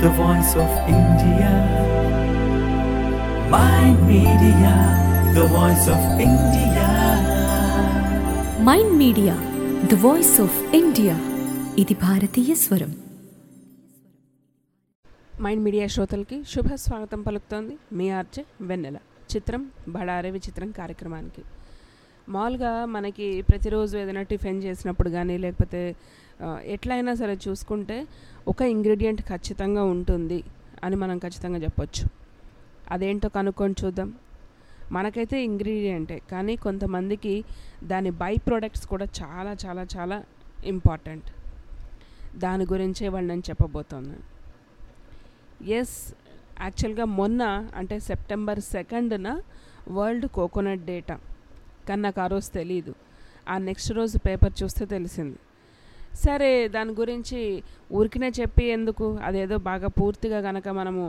the voice of India. Mind Media, the voice of India. Mind media the voice of India ఇది భారతీయ స్వరం mind media శ్రోతలకి శుభ స్వాగతం పలుకుతోంది మీ ఆర్జే వెన్నెల చిత్రం బడారే విచిత్రం కార్యక్రమానికి మామూలుగా మనకి ప్రతిరోజు ఏదైనా టిఫిన్ చేసినప్పుడు కానీ లేకపోతే ఆ, ఎట్లయినా సరే చూసుకుంటే ఒక ఇంగ్రీడియంట్ ఖచ్చితంగా ఉంటుంది అని మనం ఖచ్చితంగా చెప్పొచ్చు అదేంటో కనుక్కొని చూద్దాం మనకైతే ఇంగ్రీడియంటే కానీ కొంతమందికి దాని బై ప్రోడక్ట్స్ కూడా చాలా చాలా చాలా ఇంపార్టెంట్ దాని గురించే వాళ్ళు నేను చెప్పబోతున్నాను ఎస్ యాక్చువల్గా మొన్న అంటే సెప్టెంబర్ సెకండ్న వరల్డ్ కోకోనట్ డేటా కానీ నాకు ఆ రోజు తెలీదు ఆ నెక్స్ట్ రోజు పేపర్ చూస్తే తెలిసింది సరే దాని గురించి ఊరికినే చెప్పి ఎందుకు అదేదో బాగా పూర్తిగా గనక మనము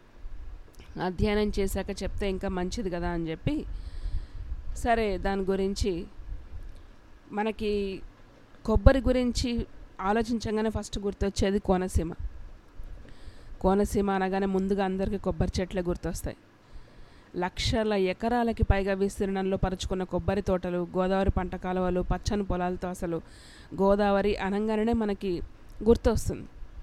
అధ్యయనం చేశాక చెప్తే ఇంకా మంచిది కదా అని చెప్పి సరే దాని గురించి మనకి కొబ్బరి గురించి ఆలోచించగానే ఫస్ట్ గుర్తొచ్చేది కోనసీమ కోనసీమ అనగానే ముందుగా అందరికీ కొబ్బరి చెట్లే గుర్తొస్తాయి లక్షల ఎకరాలకి పైగా విస్తీర్ణంలో పరుచుకున్న కొబ్బరి తోటలు గోదావరి పంట కాలువలు పచ్చని పొలాలతో అసలు గోదావరి అనగానే మనకి గుర్తొస్తుంది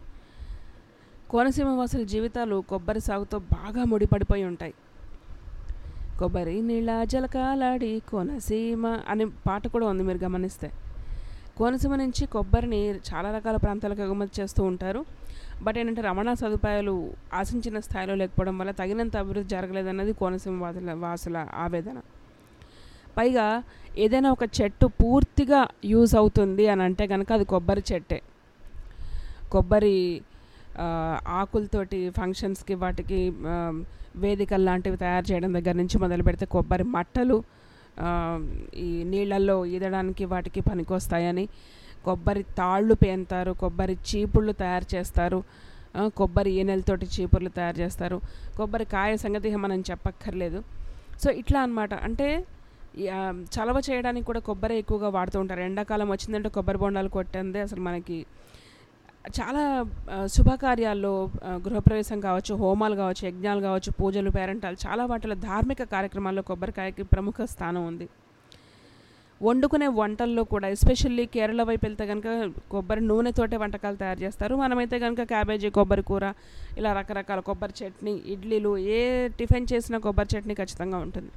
కోనసీమ వాసుల జీవితాలు కొబ్బరి సాగుతో బాగా ముడిపడిపోయి ఉంటాయి కొబ్బరి నీళ్ళ జలకాలాడి కోనసీమ అనే పాట కూడా ఉంది మీరు గమనిస్తే కోనసీమ నుంచి కొబ్బరిని చాలా రకాల ప్రాంతాలకు ఎగుమతి చేస్తూ ఉంటారు బట్ ఏంటంటే రవాణా సదుపాయాలు ఆశించిన స్థాయిలో లేకపోవడం వల్ల తగినంత అభివృద్ధి జరగలేదన్నది కోనసీమ వాసుల వాసుల ఆవేదన పైగా ఏదైనా ఒక చెట్టు పూర్తిగా యూజ్ అవుతుంది అని అంటే కనుక అది కొబ్బరి చెట్టే కొబ్బరి ఆ, ఆకులతోటి ఫంక్షన్స్కి వాటికి ఆ, వేదికలు లాంటివి తయారు చేయడం దగ్గర నుంచి మొదలు పెడితే కొబ్బరి మట్టలు ఆ, ఈ నీళ్ళల్లో ఈదడానికి వాటికి పనికొస్తాయని కొబ్బరి తాళ్ళు పేంతారు కొబ్బరి చీపుళ్ళు తయారు చేస్తారు ఆ, కొబ్బరి ఈనెలతోటి చీపుర్లు తయారు చేస్తారు కొబ్బరి కాయ సంగతి ఇక మనం చెప్పక్కర్లేదు సో ఇట్లా అన్నమాట అంటే ఈ, ఆ, చలవ చేయడానికి కూడా కొబ్బరి ఎక్కువగా వాడుతూ ఉంటారు ఎండాకాలం వచ్చిందంటే కొబ్బరి బొండాలు కొట్టందే అసలు మనకి చాలా ఆ, శుభకార్యాల్లో ఆ, గృహప్రవేశం కావచ్చు హోమాలు కావచ్చు యజ్ఞాలు కావచ్చు పూజలు పేరంటాలు చాలా వాటిలో ధార్మిక కార్యక్రమాల్లో కొబ్బరికాయకి ప్రముఖ స్థానం ఉంది వండుకునే వంటల్లో కూడా ఎస్పెషల్లీ కేరళ వైపు వెళ్తే కనుక కొబ్బరి నూనెతోటే వంటకాలు తయారు చేస్తారు మనమైతే కనుక క్యాబేజీ కొబ్బరి కూర ఇలా రకరకాల కొబ్బరి చట్నీ ఇడ్లీలు ఏ టిఫిన్ చేసినా కొబ్బరి చట్నీ ఖచ్చితంగా ఉంటుంది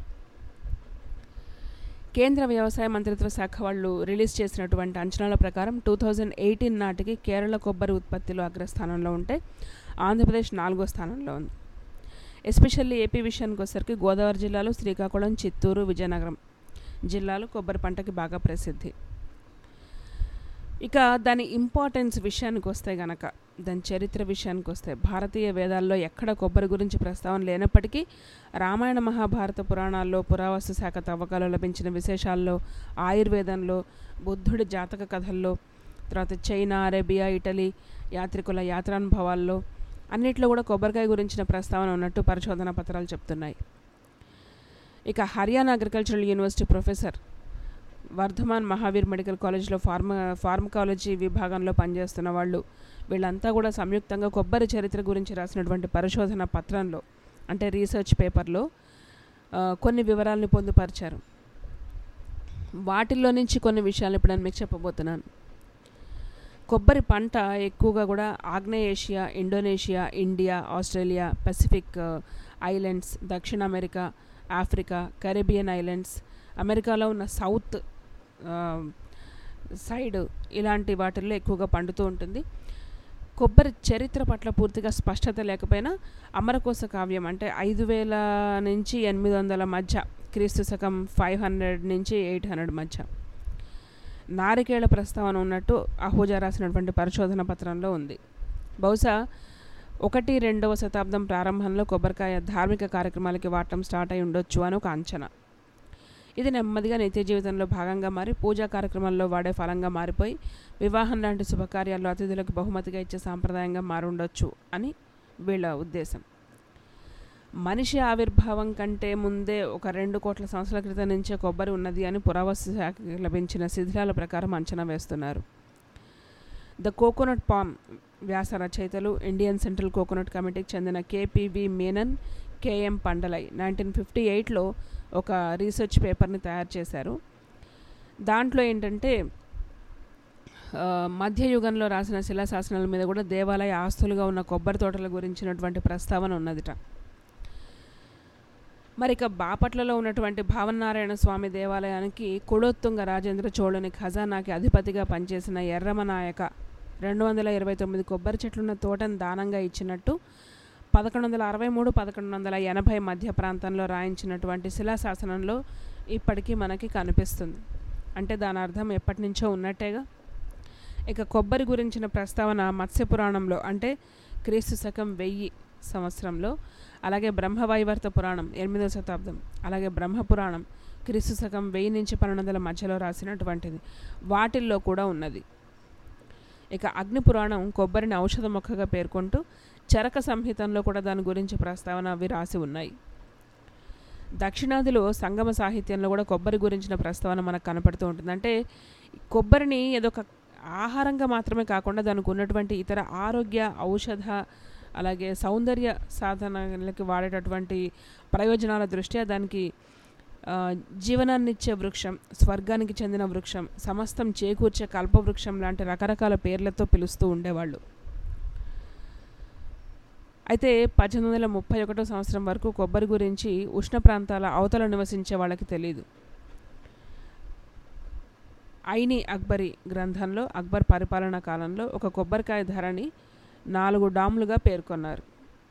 కేంద్ర వ్యవసాయ మంత్రిత్వ శాఖ వాళ్ళు రిలీజ్ చేసినటువంటి అంచనాల ప్రకారం టూ థౌజండ్ ఎయిటీన్ నాటికి కేరళ కొబ్బరి ఉత్పత్తిలో అగ్రస్థానంలో ఉంటే ఆంధ్రప్రదేశ్ నాలుగో స్థానంలో ఉంది ఎస్పెషల్లీ ఏపీ విషయానికి వచ్చేసరికి గోదావరి జిల్లాలో శ్రీకాకుళం చిత్తూరు విజయనగరం జిల్లాలు కొబ్బరి పంటకి బాగా ప్రసిద్ధి ఇక దాని ఇంపార్టెన్స్ విషయానికి వస్తే గనక దాని చరిత్ర విషయానికి వస్తే భారతీయ వేదాల్లో ఎక్కడ కొబ్బరి గురించి ప్రస్తావన లేనప్పటికీ రామాయణ మహాభారత పురాణాల్లో పురావస్తు శాఖ తవ్వకాలు లభించిన విశేషాల్లో ఆయుర్వేదంలో బుద్ధుడి జాతక కథల్లో తర్వాత చైనా అరేబియా ఇటలీ యాత్రికుల యాత్రానుభవాల్లో అన్నిట్లో కూడా కొబ్బరికాయ గురించిన ప్రస్తావన ఉన్నట్టు పరిశోధనా పత్రాలు చెప్తున్నాయి ఇక Haryana agricultural university professor Vardhman Mahavir medical కాలేజ్లో ఫార్మా ఫార్మకాలజీ విభాగంలో పనిచేస్తున్న వాళ్ళు వీళ్ళంతా కూడా సంయుక్తంగా కొబ్బరి చరిత్ర గురించి రాసినటువంటి పరిశోధన పత్రంలో అంటే రీసెర్చ్ పేపర్లో ఆ, కొన్ని వివరాలను పొందుపరిచారు వాటిల్లో నుంచి కొన్ని విషయాలు ఇప్పుడు నేను మీకు చెప్పబోతున్నాను కొబ్బరి పంట ఎక్కువగా కూడా ఆగ్నేయ Asia Indonesia India Australia Pacific ఆ, ఐలాండ్స్ దక్షిణ అమెరికా ఆఫ్రికా కరేబియన్ ఐలాండ్స్ అమెరికాలో ఉన్న సౌత్ ఆ, సైడ్ ఇలాంటి వాటిల్లో ఎక్కువగా పండుతూ ఉంటుంది కొబ్బరి చరిత్ర పట్ల పూర్తిగా స్పష్టత లేకపోయినా అమరకోశ కావ్యం అంటే ఐదు వేల నుంచి ఎనిమిది వందల మధ్య క్రీస్తు శకం ఫైవ్ హండ్రెడ్ నుంచి ఎయిట్ హండ్రెడ్ మధ్య నారికేళ ప్రస్తావన ఉన్నట్టు అహూజా రాసినటువంటి పరిశోధన పత్రంలో ఉంది బహుశా ఒకటి రెండవ శతాబ్దం ప్రారంభంలో కొబ్బరికాయ ధార్మిక కార్యక్రమాలకి వాడటం స్టార్ట్ అయి ఉండొచ్చు అని ఒక అంచనా ఇది నెమ్మదిగా నిత్య జీవితంలో భాగంగా మారి పూజా కార్యక్రమాల్లో వాడే ఫలంగా మారిపోయి వివాహం లాంటి శుభకార్యాల్లో అతిథులకు బహుమతిగా ఇచ్చే సాంప్రదాయంగా మారుండొచ్చు అని వీళ్ళ ఉద్దేశం మనిషి ఆవిర్భావం కంటే ముందే ఒక రెండు కోట్ల సంవత్సరాల క్రితం నుంచే కొబ్బరి ఉన్నది అని పురావస్తు శాఖకి లభించిన శిథిలాల ప్రకారం అంచనా వేస్తున్నారు ద కోకోనట్ పామ్ వ్యాస రచయితలు ఇండియన్ సెంట్రల్ కోకోనట్ కమిటీకి చెందిన KPV Menon KM Pandalai nineteen fifty ఎయిట్లో ఒక రీసెర్చ్ పేపర్ని తయారు చేశారు దాంట్లో ఏంటంటే ఆ, మధ్యయుగంలో రాసిన శిలాశాసనాల మీద కూడా దేవాలయ ఆస్తులుగా ఉన్న కొబ్బరి తోటల గురించినటువంటి ప్రస్తావన ఉన్నదిట మరి ఇక బాపట్లలో ఉన్నటువంటి భావనారాయణ స్వామి దేవాలయానికి కుడోత్తుంగ రాజేంద్ర చోళుని ఖజానాకి అధిపతిగా పనిచేసిన ఎర్రమ నాయక రెండు వందల ఇరవై తొమ్మిది కొబ్బరి చెట్లున్న తోటను దానంగా ఇచ్చినట్టు పదకొండు వందల అరవై మూడు పదకొండు వందల ఎనభై మధ్య ప్రాంతంలో రాయించినటువంటి శిలాశాసనంలో ఇప్పటికీ మనకి కనిపిస్తుంది అంటే దాని అర్థం ఎప్పటి నుంచో ఉన్నట్టేగా ఇక కొబ్బరి గురించిన ప్రస్తావన మత్స్య పురాణంలో అంటే క్రీస్తు శకం వెయ్యి సంవత్సరంలో అలాగే బ్రహ్మవైవర్త పురాణం ఎనిమిదో శతాబ్దం అలాగే బ్రహ్మ పురాణం క్రీస్తు శకం వెయ్యి నుంచి పన్నెండు వందల మధ్యలో రాసినటువంటిది వాటిల్లో కూడా ఉన్నది ఇక అగ్ని పురాణం కొబ్బరిని ఔషధ మొక్కగా పేర్కొంటూ చరక సంహితంలో కూడా దాని గురించి ప్రస్తావన అవి రాసి ఉన్నాయి దక్షిణాదిలో సంగమ సాహిత్యంలో కూడా కొబ్బరి గురించిన ప్రస్తావన మనకు కనపడుతూ ఉంటుంది అంటే కొబ్బరిని ఏదో ఒక ఆహారంగా మాత్రమే కాకుండా దానికి ఉన్నటువంటి ఇతర ఆరోగ్య ఔషధ అలాగే సౌందర్య సాధనలకి వాడేటటువంటి ప్రయోజనాల దృష్ట్యా దానికి ఆ, జీవనాన్నిచ్చే వృక్షం స్వర్గానికి చెందిన వృక్షం సమస్తం చేకూర్చే కల్పవృక్షం లాంటి రకరకాల పేర్లతో పిలుస్తూ ఉండేవాళ్ళు అయితే పద్దెనిమిది వందల ముప్పై ఒకటో సంవత్సరం వరకు కొబ్బరి గురించి ఉష్ణ ప్రాంతాల అవతల నివసించే వాళ్ళకి తెలియదు ఐని అక్బరి గ్రంథంలో అక్బర్ పరిపాలనా కాలంలో ఒక కొబ్బరికాయ ధరని నాలుగు డామ్లుగా పేర్కొన్నారు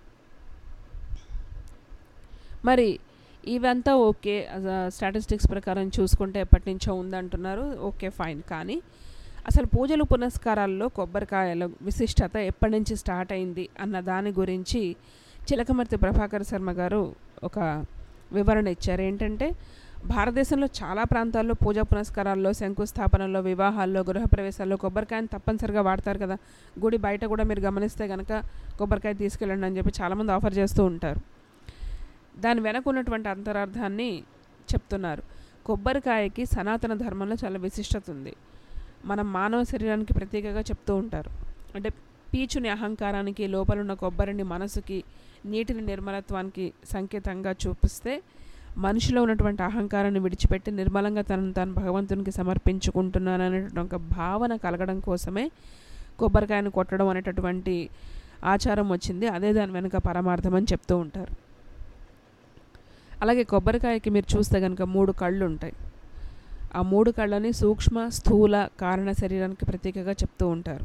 మరి ఇవంతా ఓకే స్టాటిస్టిక్స్ ప్రకారం చూసుకుంటే ఎప్పటి నుంచో ఉందంటున్నారు ఓకే ఫైన్ కానీ అసలు పూజలు పునస్కారాల్లో కొబ్బరికాయల విశిష్టత ఎప్పటి నుంచి స్టార్ట్ అయింది అన్న దాని గురించి చిలకమర్తి ప్రభాకర్ శర్మ గారు ఒక వివరణ ఇచ్చారు ఏంటంటే భారతదేశంలో చాలా ప్రాంతాల్లో పూజా పునస్కారాల్లో శంకుస్థాపనలో వివాహాల్లో గృహప్రవేశాల్లో కొబ్బరికాయని తప్పనిసరిగా వాడతారు కదా గుడి బయట కూడా మీరు గమనిస్తే కనుక కొబ్బరికాయ తీసుకెళ్ళండి అని చెప్పి చాలామంది ఆఫర్ చేస్తూ ఉంటారు దాని వెనక ఉన్నటువంటి అంతరార్థాన్ని చెప్తున్నారు కొబ్బరికాయకి సనాతన ధర్మంలో చాలా విశిష్టత ఉంది మనం మానవ శరీరానికి ప్రత్యేకగా చెప్తూ ఉంటారు అంటే పీచుని అహంకారానికి లోపలున్న కొబ్బరిని మనసుకి నీటిని నిర్మలత్వానికి సంకేతంగా చూపిస్తే మనిషిలో ఉన్నటువంటి అహంకారాన్ని విడిచిపెట్టి నిర్మలంగా తనను తాను భగవంతునికి సమర్పించుకుంటున్నాను అనేటువంటి ఒక భావన కలగడం కోసమే కొబ్బరికాయను కొట్టడం అనేటటువంటి ఆచారం వచ్చింది అదే దాని వెనుక పరమార్థం అని చెప్తూ ఉంటారు అలాగే కొబ్బరికాయకి మీరు చూస్తే కనుక మూడు కళ్ళు ఉంటాయి ఆ మూడు కళ్ళని సూక్ష్మ స్థూల కారణ శరీరానికి ప్రతీకగా చెప్తూ ఉంటారు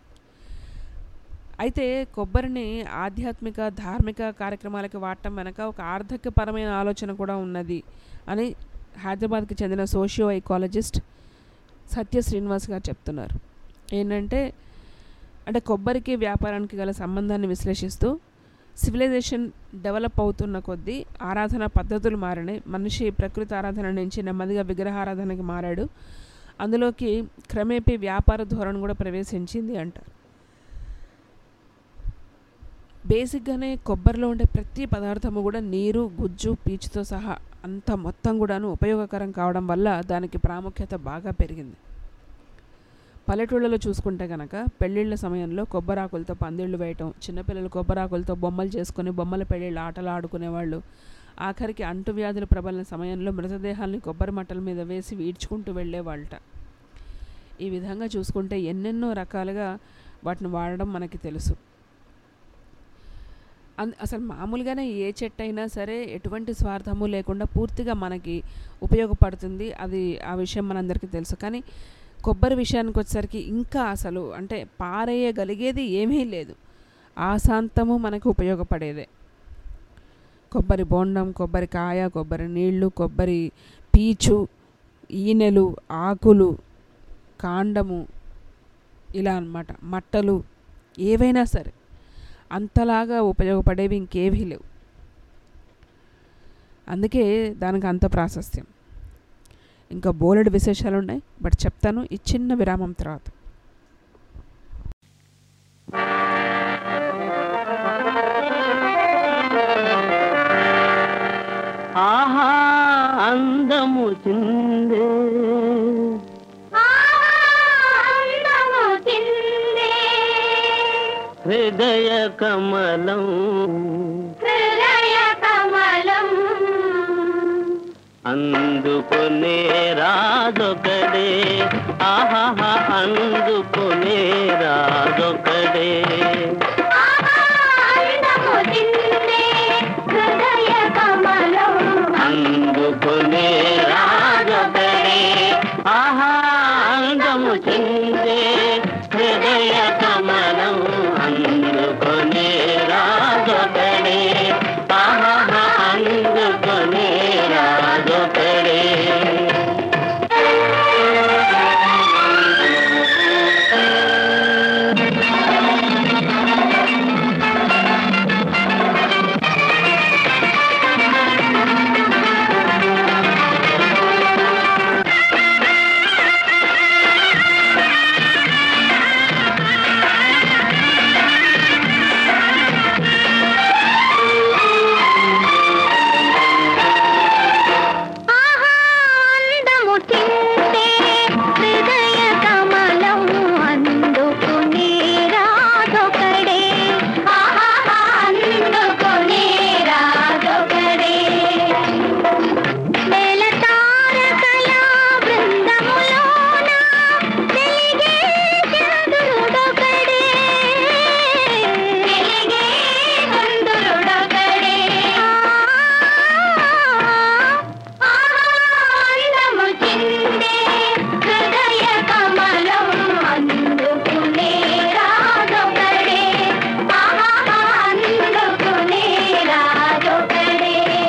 అయితే కొబ్బరిని ఆధ్యాత్మిక ధార్మిక కార్యక్రమాలకి వాడటం వెనక ఒక ఆర్థికపరమైన ఆలోచన కూడా ఉన్నది అని హైదరాబాద్కి చెందిన సోషియో ఎకాలజిస్ట్ సత్య శ్రీనివాస్ గారు చెప్తున్నారు ఏంటంటే అంటే కొబ్బరికి వ్యాపారానికి గల సంబంధాన్ని విశ్లేషిస్తూ సివిలైజేషన్ డెవలప్ అవుతున్న కొద్దీ ఆరాధన పద్ధతులు మారినాయి మనిషి ప్రకృతి ఆరాధన నుంచి నెమ్మదిగా విగ్రహారాధనకి మారాడు అందులోకి క్రమేపీ వ్యాపార ధోరణి కూడా ప్రవేశించింది అంటారు బేసిక్గానే కొబ్బరిలో ఉండే ప్రతి పదార్థము కూడా నీరు గుజ్జు పీచుతో సహా అంత మొత్తం కూడాను ఉపయోగకరం కావడం వల్ల దానికి ప్రాముఖ్యత బాగా పెరిగింది పల్లెటూళ్ళలో చూసుకుంటే కనుక పెళ్ళిళ్ళ సమయంలో కొబ్బరాకులతో పందిళ్ళు వేయటం చిన్నపిల్లలు కొబ్బరాకులతో బొమ్మలు చేసుకొని బొమ్మల పెళ్ళిళ్ళు ఆటలు ఆడుకునేవాళ్ళు ఆఖరికి అంటువ్యాధులు ప్రబలిన సమయంలో మృతదేహాల్ని కొబ్బరి మట్టల మీద వేసి ఈడ్చుకుంటూ వెళ్ళేవాళ్ళట ఈ విధంగా చూసుకుంటే ఎన్నెన్నో రకాలుగా వాటిని వాడడం మనకి తెలుసు అన్ అసలు మామూలుగానే ఏ చెట్టు అయినా సరే ఎటువంటి స్వార్థము లేకుండా పూర్తిగా మనకి ఉపయోగపడుతుంది అది ఆ విషయం మనందరికీ తెలుసు కానీ కొబ్బరి విషయానికి వచ్చేసరికి ఇంకా అసలు అంటే పారేయగలిగేది ఏమీ లేదు ఆశాంతము మనకు ఉపయోగపడేదే కొబ్బరి బోండం కొబ్బరి కాయ కొబ్బరి నీళ్ళు కొబ్బరి పీచు ఈనెలు ఆకులు కాండము ఇలా అన్నమాట మట్టలు ఏవైనా సరే అంతలాగా ఉపయోగపడేవి ఇంకేవీ లేవు అందుకే దానికి అంత ప్రాశస్త్యం ఇంకా బోలెడు విశేషాలు ఉన్నాయి బట్ చెప్తాను ఈ చిన్న విరామం తర్వాత ఆహా అందము చిందే కమలం హృదయ కమలం అందుకునే రాజొకడే ఆహా అందుకునే రాజొకడే అందము చిందే హృదయ కమలం అందుకునే రాజొకడే ఆహా అందము చిందే హృదయ కమలం అందుకునే రాజొకడే ఆహా అందుకునే రాజొకడే ఆహా అందము చిందే హృదయ కమలం అందుకునే రాజొకడే ఆహా అందుకునే రాజొకడే వేల తారకల బృందములోన వెలిగే చంద్రుడొకడే వెలిగే చంద్రుడొకడే ఆనందము చిందే హృదయ కమలం అందుకునే రాజొకడే ఆహా అందుకునే రాజొకడే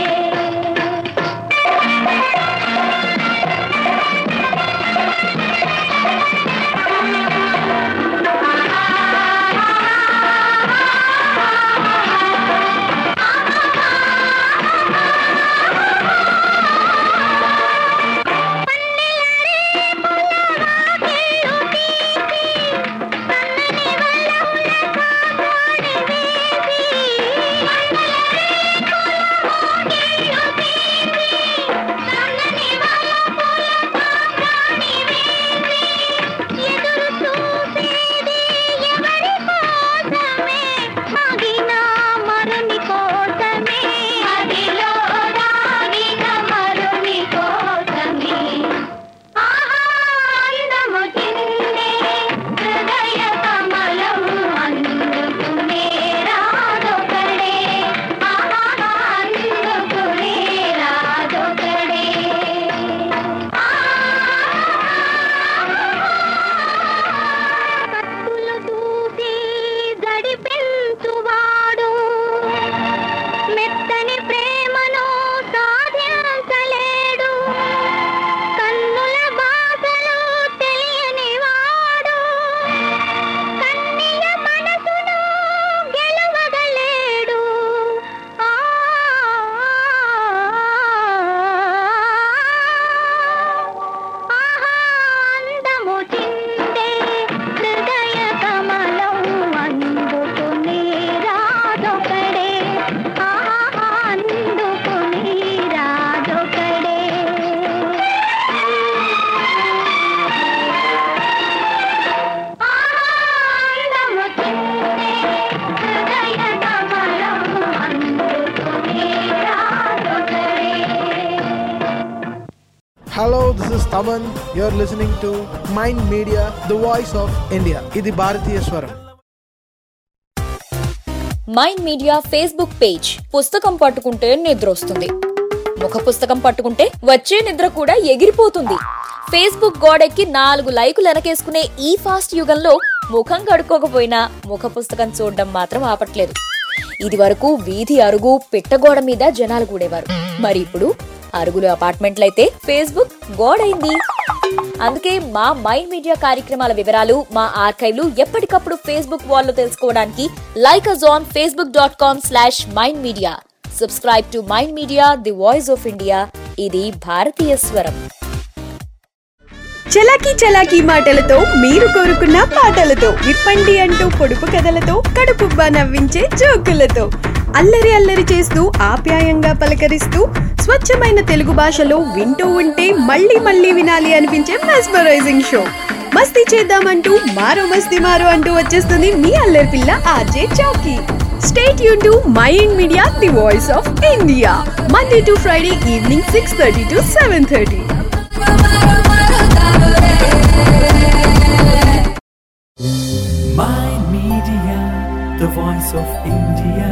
ఎదురు చూసేది ఎవరి కోసమే ఆగిన మరుని కోసమే అదిలో దాగిన మరుని కోసమే ఆనందము చిందే హృదయ కమలం అందుకునే రాజొకడే ఆహా అందుకునే రాజొకడే కత్తులు దూసి గడిపించువాడు మెత్తని ప్రేమను సాధించలేడు కన్నుల బాధలు తెలియని వాడు కన్నీయ మనసును గెలవగలేడు ఆ ఆనందము చిందే హృదయ కమలం అందుకునే రాజొకడే ఆహా అందుకునే రాజొకడే ఆనందము చిందే హృదయ కమలం అందుకునే రాజొకడే Hello, this is Taman. You're listening to Mind Media, the voice of India. ఇది భారతీయ స్వరం మైండ్ మీడియా ఫేస్బుక్ పేజ్ పుస్తకం పట్టుకుంటే నిద్ర వస్తుంది ముఖ పుస్తకం పట్టుకుంటే వచ్చే నిద్ర కూడా ఎగిరిపోతుంది ఫేస్బుక్ గోడెక్కి నాలుగు లైకులు వెనకేసుకునే ఈ ఫాస్ట్ యుగంలో ముఖం కడుక్కోకపోయినా ముఖ పుస్తకం చూడడం మాత్రం ఆపట్లేదు ఇది వరకు వీధి అరుగు పిట్టగోడ మీద జనాలు కూడేవారు మరి ఇప్పుడు అరుగులు అపార్ట్మెంట్లయితే ఫేస్బుక్ గోడైంది అందుకే మా మైండ్ మీడియా కార్యక్రమాల వివరాలు మా ఆర్కైవ్లు ఎప్పటికప్పుడు ఫేస్బుక్ వాల్లో తెలుసుకోవడానికి like us on Facebook dot com slash mind media subscribe to mind media the voice of India ఇది భారతీయ స్వరం చలాకీ చలాకీ మాటలతో మీరు కోరుకున్న పాటలతో విప్పండి అంటూ పొడుపు కథలతో కడుపుబ్బా నవ్వించే జోకులతో అల్లరి అల్లరి చేస్తూ ఆప్యాయంగా పలకరిస్తూ స్వచ్ఛమైన తెలుగు భాషలో వింటూ ఉంటే మళ్ళీ మళ్ళీ వినాలి అనిపించే మెస్మరైజింగ్ షో మస్తీ చేద్దామంటూ మారో మస్తీ మారో అంటూ వచ్చేస్తుంది మీ అల్లరి పిల్ల ఆర్జే చౌకీ స్టేట్ యూన్ to my ఇండ్ media the voice of India Monday to Friday evening six thirty to seven thirty My Media, the voice of India.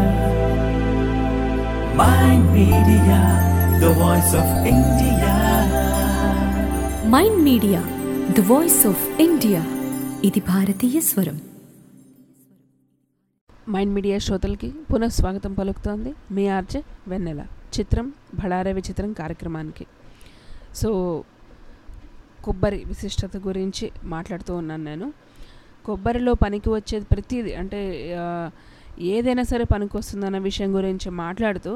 My Media, the voice of India. Mind media the voice of India ఇది భారతీయ స్వరం mind media శ్రోతలకి పునః స్వాగతం పలుకుతోంది మీ RJ వెన్నెల చిత్రం భళారే విచిత్రం కార్యక్రమానికి సో కొబ్బరి విశిష్టత గురించి మాట్లాడుతూ ఉన్నాను నేను కొబ్బరిలో పనికి వచ్చేది ప్రతిదీ అంటే ఆ, ఏదైనా సరే పనికి వస్తుందన్న విషయం గురించి మాట్లాడుతూ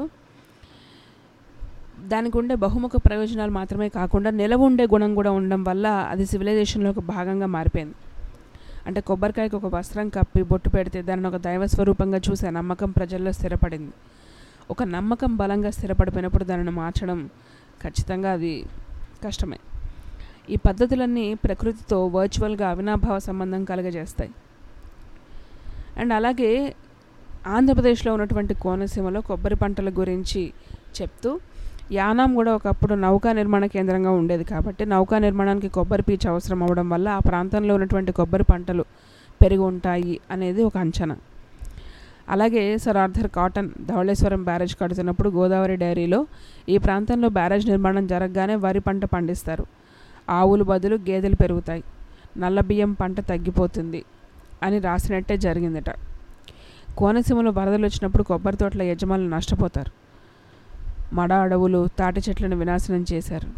దానికి ఉండే బహుముఖ ప్రయోజనాలు మాత్రమే కాకుండా నిలవ ఉండే గుణం కూడా ఉండడం వల్ల అది సివిలైజేషన్లో ఒక భాగంగా మారిపోయింది అంటే కొబ్బరికాయకు ఒక వస్త్రం కప్పి బొట్టు పెడితే దాన్ని ఒక దైవ స్వరూపంగా చూసే నమ్మకం ప్రజల్లో స్థిరపడింది ఒక నమ్మకం బలంగా స్థిరపడిపోయినప్పుడు దానిని మార్చడం ఖచ్చితంగా అది కష్టమే ఈ పద్ధతులన్నీ ప్రకృతితో వర్చువల్గా అవినాభావ సంబంధం కలగజేస్తాయి అండ్ అలాగే ఆంధ్రప్రదేశ్లో ఉన్నటువంటి కోనసీమలో కొబ్బరి పంటల గురించి చెప్తూ యానాం కూడా ఒకప్పుడు నౌకా నిర్మాణ కేంద్రంగా ఉండేది కాబట్టి నౌకా నిర్మాణానికి కొబ్బరి పీచు అవసరం అవడం వల్ల ఆ ప్రాంతంలో ఉన్నటువంటి కొబ్బరి పంటలు పెరిగి ఉంటాయి అనేది ఒక అంచనా అలాగే sir Arthur Cotton Dowleswaram barrage కడుతున్నప్పుడు గోదావరి డైరీలో ఈ ప్రాంతంలో బ్యారేజ్ నిర్మాణం జరగగానే వరి పంట పండిస్తారు ఆవులు బదులు గేదెలు పెరుగుతాయి నల్ల బియ్యం పంట తగ్గిపోతుంది అని రాసినట్టే జరిగిందట కోనసీమలో వరదలు వచ్చినప్పుడు కొబ్బరి తోటల యజమానులు నష్టపోతారు మడ అడవులు తాటి చెట్లను వినాశనం చేశారు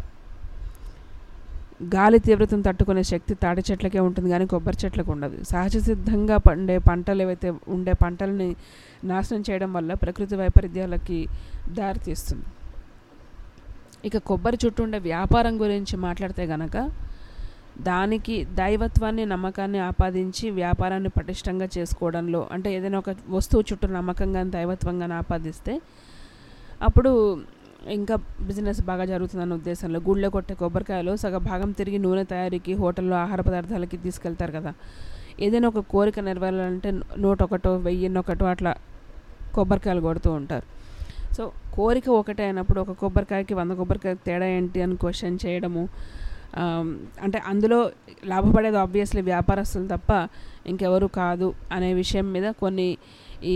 గాలి తీవ్రతను తట్టుకునే శక్తి తాటి చెట్లకే ఉంటుంది కానీ కొబ్బరి చెట్లకు ఉండదు సహజ సిద్ధంగా పండే పంటలు ఏవైతే ఉండే పంటలని నాశనం చేయడం వల్ల ప్రకృతి వైపరీత్యాలకి దారితీస్తుంది ఇక కొబ్బరి చుట్టూ ఉండే వ్యాపారం గురించి మాట్లాడితే గనక దానికి దైవత్వాన్ని నమ్మకాన్ని ఆపాదించి వ్యాపారాన్ని పటిష్టంగా చేసుకోవడంలో అంటే ఏదైనా ఒక వస్తువు చుట్టూ నమ్మకంగా దైవత్వంగా ఆపాదిస్తే అప్పుడు ఇంకా బిజినెస్ బాగా జరుగుతుందన్న ఉద్దేశంలో గుళ్ళో కొట్టే కొబ్బరికాయలు సగ భాగం తిరిగి నూనె తయారీకి హోటల్లో ఆహార పదార్థాలకి తీసుకెళ్తారు కదా ఏదైనా ఒక కోరిక నెరవేరాలంటే నూటొకటో వెయ్యిన్నొకటో అట్లా కొబ్బరికాయలు కొడుతూ ఉంటారు సో కోరిక ఒకటే అయినప్పుడు ఒక కొబ్బరికాయకి వంద కొబ్బరికాయకి తేడా ఏంటి అని క్వశ్చన్ చేయడము ఆమ్, అంటే అందులో లాభపడేది ఆబ్వియస్లీ వ్యాపారస్తులు తప్ప ఇంకెవరు కాదు అనే విషయం మీద కొన్ని ఈ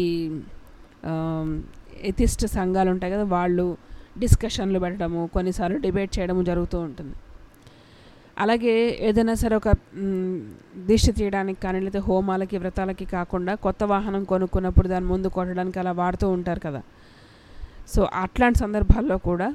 ఎథిస్ట్ సంఘాలు ఉంటాయి కదా వాళ్ళు డిస్కషన్లు పెట్టడము కొన్నిసార్లు డిబేట్ చేయడము జరుగుతూ ఉంటుంది అలాగే ఏదైనా సరే ఒక మ్, దిష్టి తీయడానికి కానీ లేకపోతే హోమాలకి వ్రతాలకి కాకుండా కొత్త వాహనం కొనుక్కున్నప్పుడు దాని ముందు కొట్టడానికి అలా వాడుతూ ఉంటారు కదా సో అట్లాంటి సందర్భాల్లో కూడా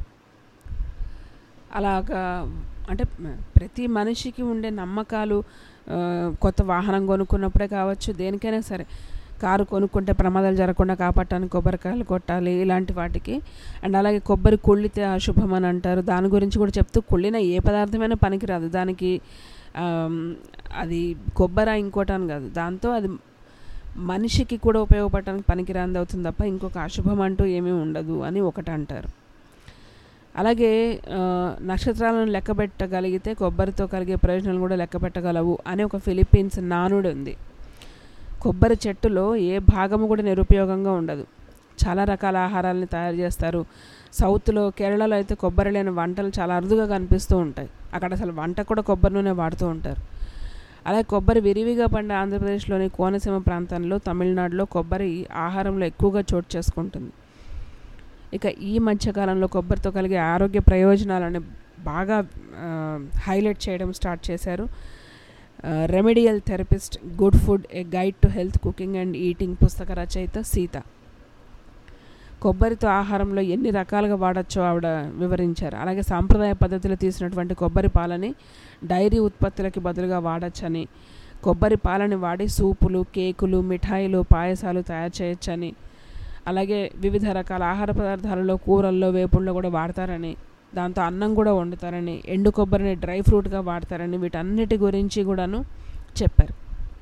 అలాగా అంటే మ- ప్రతి మనిషికి ఉండే నమ్మకాలు ఆ, కొత్త వాహనం కొనుక్కున్నప్పుడే కావచ్చు దేనికైనా సరే కారు కొనుక్కుంటే ప్రమాదాలు జరగకుండా కాపాడటానికి కొబ్బరికాయలు కొట్టాలి ఇలాంటి వాటికి అండ్ అలాగే కొబ్బరి కుళ్ళితే అశుభం అని అంటారు దాని గురించి కూడా చెప్తూ కుళ్ళిన ఏ పదార్థమైనా పనికిరాదు దానికి ఆమ్, అది కొబ్బరి ఇంకోటి అని కాదు దాంతో అది మనిషికి కూడా ఉపయోగపడటానికి పనికిరాంది అవుతుంది తప్ప ఇంకొక అశుభం అంటూ ఏమీ ఉండదు అని ఒకటి అంటారు అలాగే ఆ, నక్షత్రాలను లెక్క పెట్టగలిగితే కొబ్బరితో కలిగే ప్రయోజనాలు కూడా లెక్క పెట్టగలవు అని ఒక ఫిలిప్పీన్స్ నానుడు ఉంది కొబ్బరి చెట్టులో ఏ భాగము కూడా నిరుపయోగంగా ఉండదు చాలా రకాల ఆహారాలని తయారు చేస్తారు సౌత్లో కేరళలో అయితే కొబ్బరి లేని వంటలు చాలా అరుదుగా కనిపిస్తూ ఉంటాయి అక్కడ అసలు వంట కూడా కొబ్బరి నూనె వాడుతూ ఉంటారు అలాగే కొబ్బరి విరివిగా పండే ఆంధ్రప్రదేశ్లోని కోనసీమ ప్రాంతంలో తమిళనాడులో కొబ్బరి ఆహారంలో ఎక్కువగా చోటు చేసుకుంటుంది ఇక ఈ మధ్యకాలంలో కొబ్బరితో కలిగే ఆరోగ్య ప్రయోజనాలను బాగా హైలైట్ చేయడం స్టార్ట్ చేశారు remedial therapist good food a guide to health cooking and eating పుస్తక రచయిత సీత కొబ్బరితో ఆహారంలో ఎన్ని రకాలుగా వాడచ్చో ఆవిడ వివరించారు అలాగే సాంప్రదాయ పద్ధతిలో తీసినటువంటి కొబ్బరి పాలని డైరీ ఉత్పత్తులకి బదులుగా వాడచ్చని కొబ్బరి పాలని వాడి సూపులు కేకులు మిఠాయిలు పాయసాలు తయారు చేయొచ్చని అలాగే వివిధ రకాల ఆహార పదార్థాలలో కూరల్లో వేపుల్లో కూడా వాడతారని దాంతో అన్నం కూడా వండుతారని ఎండు కొబ్బరిని డ్రై ఫ్రూట్గా వాడతారని వీటన్నిటి గురించి కూడాను చెప్పారు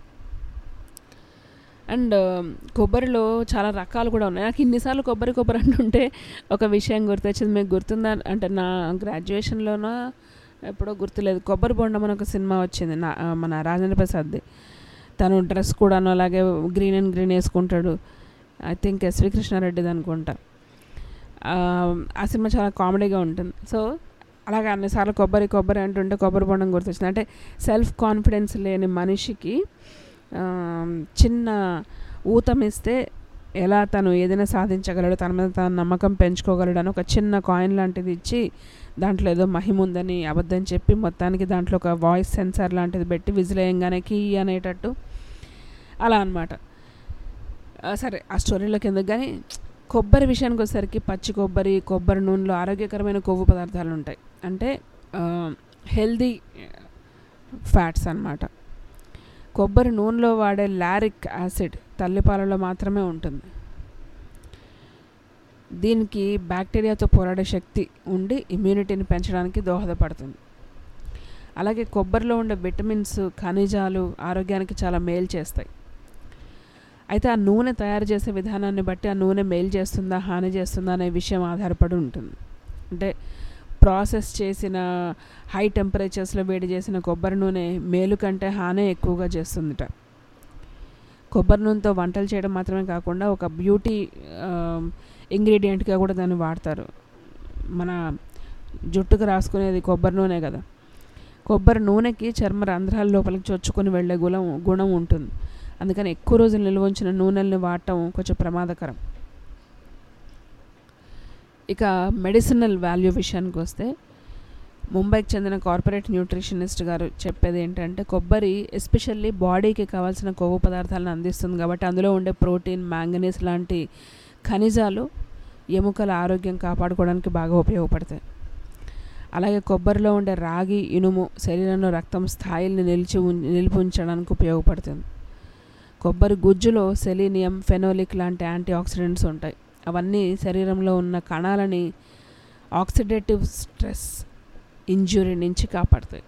అండ్ కొబ్బరిలో చాలా రకాలు కూడా ఉన్నాయి నాకు ఇన్నిసార్లు కొబ్బరి కొబ్బరి అంటుంటే ఒక విషయం గుర్తొచ్చింది మీకు గుర్తుందా అంటే నా గ్రాడ్యుయేషన్లోనో ఎప్పుడో గుర్తులేదు కొబ్బరి బొండం అని ఒక సినిమా వచ్చింది నా ఆ, మన రాజేంద్ర ప్రసాద్ది తను డ్రెస్ కూడాను అలాగే గ్రీన్ అండ్ గ్రీన్ వేసుకుంటాడు ఐ థింక్ ఎస్వి కృష్ణారెడ్డిది అనుకుంటా ఆ, ఆ సినిమా చాలా కామెడీగా ఉంటుంది సో అలాగే అన్నిసార్లు కొబ్బరి కొబ్బరి అంటుంటే కొబ్బరి బొండం గుర్తొచ్చింది అంటే సెల్ఫ్ కాన్ఫిడెన్స్ లేని మనిషికి ఆ, చిన్న ఊతమిస్తే ఎలా తను ఏదైనా సాధించగలడు తన మీద తన నమ్మకం పెంచుకోగలడు అని ఒక చిన్న కాయిన్ లాంటిది ఇచ్చి దాంట్లో ఏదో మహిమ ఉందని అబద్ధం చెప్పి మొత్తానికి దాంట్లో ఒక వాయిస్ సెన్సార్ లాంటిది పెట్టి విజిలేయంగానే కీ అనేటట్టు అలా అనమాట సరే ఆ స్టోరీలోకి ఎందుకు కానీ కొబ్బరి విషయానికి వచ్చేసరికి పచ్చి కొబ్బరి కొబ్బరి నూనెలో ఆరోగ్యకరమైన కొవ్వు పదార్థాలు ఉంటాయి అంటే హెల్దీ ఫ్యాట్స్ అన్నమాట కొబ్బరి నూనెలో వాడే లారిక్ యాసిడ్ తల్లిపాలలో మాత్రమే ఉంటుంది దీనికి బ్యాక్టీరియాతో పోరాడే శక్తి ఉండి ఇమ్యూనిటీని పెంచడానికి దోహదపడుతుంది అలాగే కొబ్బరిలో ఉండే విటమిన్స్ ఖనిజాలు ఆరోగ్యానికి చాలా మేలు చేస్తాయి అయితే ఆ నూనె తయారు చేసే విధానాన్ని బట్టి ఆ నూనె మేలు చేస్తుందా హాని చేస్తుందా అనే విషయం ఆధారపడి ఉంటుంది అంటే ప్రాసెస్ చేసిన హై టెంపరేచర్స్లో వేడి చేసిన కొబ్బరి నూనె మేలు కంటే హానే ఎక్కువగా చేస్తుందిట కొబ్బరి నూనెతో వంటలు చేయడం మాత్రమే కాకుండా ఒక బ్యూటీ ఇంగ్రీడియంట్గా కూడా దాన్ని వాడతారు మన జుట్టుకు రాసుకునేది కొబ్బరి నూనె కదా కొబ్బరి నూనెకి చర్మ రంధ్రాల లోపలికి చొచ్చుకొని వెళ్ళే గుణం గుణం ఉంటుంది అందుకని ఎక్కువ రోజులు నిల్వ ఉంచిన నూనెల్ని వాడటం కొంచెం ప్రమాదకరం ఇక మెడిసినల్ వాల్యూ విషయానికి వస్తే ముంబైకి చెందిన కార్పొరేట్ న్యూట్రిషనిస్ట్ గారు చెప్పేది ఏంటంటే కొబ్బరి ఎస్పెషల్లీ బాడీకి కావాల్సిన కొవ్వు పదార్థాలను అందిస్తుంది కాబట్టి అందులో ఉండే ప్రోటీన్ మ్యాంగనీస్ లాంటి ఖనిజాలు ఎముకల ఆరోగ్యం కాపాడుకోవడానికి బాగా ఉపయోగపడతాయి అలాగే కొబ్బరిలో ఉండే రాగి ఇనుము శరీరంలో రక్తం స్థాయిల్ని నిలిచి ఉం- నిలిపి ఉంచడానికి ఉపయోగపడుతుంది కొబ్బరి గుజ్జులో సెలీనియం ఫెనోలిక్ లాంటి యాంటీ ఆక్సిడెంట్స్ ఉంటాయి అవన్నీ శరీరంలో ఉన్న కణాలని ఆక్సిడేటివ్ స్ట్రెస్ ఇంజురీ నుంచి కాపాడుతాయి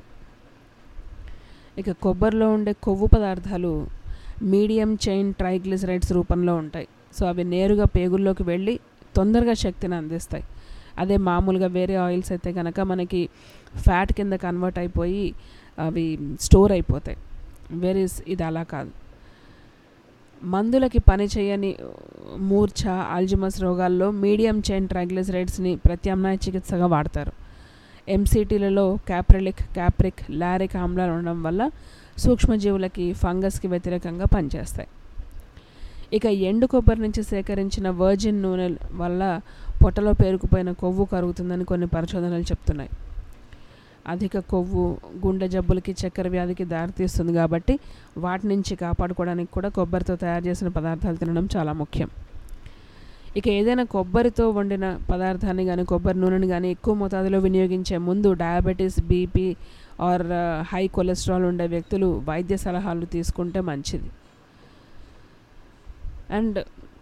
ఇక కొబ్బరిలో ఉండే కొవ్వు పదార్థాలు మీడియం చైన్ ట్రైగ్లిసరైడ్స్ రూపంలో ఉంటాయి సో అవి నేరుగా పేగుల్లోకి వెళ్ళి తొందరగా శక్తిని అందిస్తాయి అదే మామూలుగా వేరే ఆయిల్స్ అయితే కనుక మనకి ఫ్యాట్ కింద కన్వర్ట్ అయిపోయి అవి స్టోర్ అయిపోతాయి వేరే ఇది అలా కాదు మందులకి పని చేయని మూర్ఛ ఆల్జిమస్ రోగాల్లో మీడియం చైన్ ట్రైగ్లిసరైడ్స్ని ప్రత్యామ్నాయ చికిత్సగా వాడతారు ఎంసీటీలలో క్యాప్రిలిక్ క్యాప్రిక్ లారిక్ ఆమ్లాలు ఉండడం వల్ల సూక్ష్మజీవులకి ఫంగస్కి వ్యతిరేకంగా పనిచేస్తాయి ఇక ఎండు కొబ్బరి నుంచి సేకరించిన వర్జిన్ నూనె వల్ల పొట్టలో పేరుకుపోయిన కొవ్వు కరుగుతుందని కొన్ని పరిశోధనలు చెప్తున్నాయి అధిక కొవ్వు గుండె జబ్బులకి చక్కెర వ్యాధికి దారితీస్తుంది కాబట్టి వాటి నుంచి కాపాడుకోవడానికి కూడా కొబ్బరితో తయారు చేసిన పదార్థాలు తినడం చాలా ముఖ్యం ఇక ఏదైనా కొబ్బరితో వండిన పదార్థాన్ని కానీ కొబ్బరి నూనెని కానీ ఎక్కువ మోతాదులో వినియోగించే ముందు diabetes BP or high cholesterol ఉండే వ్యక్తులు వైద్య సలహాలు తీసుకుంటే మంచిది అండ్